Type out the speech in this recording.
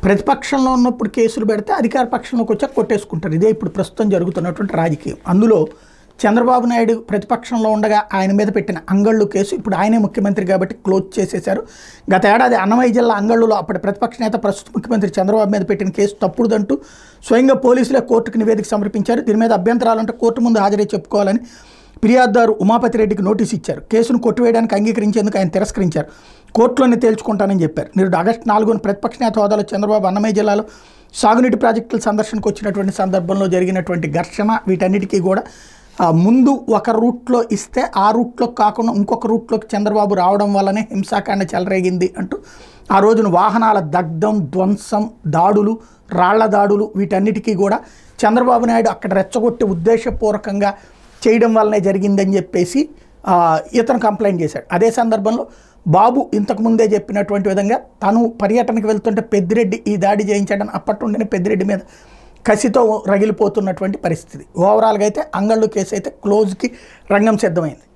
ప్రతిపక్షంలో ఉన్నప్పుడు కేసులు పెడితే అధికార పక్షంలోకి వచ్చాక కొట్టేసుకుంటారు ఇదే ఇప్పుడు ప్రస్తుతం జరుగుతున్నటువంటి రాజకీయం అందులో చంద్రబాబు నాయుడు ప్రతిపక్షంలో ఉండగా ఆయన మీద పెట్టిన అంగళ్ళు కేసు ఇప్పుడు ఆయనే ముఖ్యమంత్రి కాబట్టి క్లోజ్ చేసేశారు గత ఏడాది అన్నమయ్య జిల్లా అంగళ్ళులో అప్పటి ప్రతిపక్ష నేత ప్రస్తుత ముఖ్యమంత్రి చంద్రబాబు మీద పెట్టిన కేసు తప్పుడుదంటూ స్వయంగా పోలీసులే కోర్టుకు నివేదిక సమర్పించారు దీని మీద అభ్యంతరాలుంటే కోర్టు ముందు హాజరై చెప్పుకోవాలని ఫిర్యాదుదారు ఉమాపతి రెడ్డికి నోటీస్ ఇచ్చారు కేసును కొట్టివేయడానికి అంగీకరించేందుకు ఆయన తిరస్కరించారు కోర్టులోనే తేల్చుకుంటానని చెప్పారు నేడు ఆగస్టు నాలుగున ప్రతిపక్ష నేత హోదాలో చంద్రబాబు అన్నమయ్య జిల్లాలో సాగునీటి ప్రాజెక్టుల సందర్శనకు వచ్చినటువంటి సందర్భంలో జరిగినటువంటి ఘర్షణ వీటన్నిటికీ కూడా ఆ, ముందు ఒక రూట్లో ఇస్తే ఆ రూట్లో కాకుండా ఇంకొక రూట్లోకి చంద్రబాబు రావడం వల్లనే హింసాకాండ చెలరేగింది అంటూ ఆ రోజున వాహనాల దగ్ధం ధ్వంసం దాడులు రాళ్ల దాడులు వీటన్నిటికీ కూడా చంద్రబాబు నాయుడు అక్కడ రెచ్చగొట్టి ఉద్దేశపూర్వకంగా చేయడం వల్లనే జరిగిందని చెప్పేసి ఆ, ఇతను కంప్లైంట్ చేశాడు అదే సందర్భంలో బాబు ఇంతకుముందే చెప్పినటువంటి విధంగా తను పర్యటనకు వెళ్తుంటే పెద్దిరెడ్డి ఈ దాడి చేయించాడని అప్పటి నుండినే పెద్దిరెడ్డి మీద కసితో రగిలిపోతున్నటువంటి పరిస్థితి ఓవరాల్గా అయితే అంగళ్ళు కేసు అయితే క్లోజ్కి రంగం సిద్ధమైంది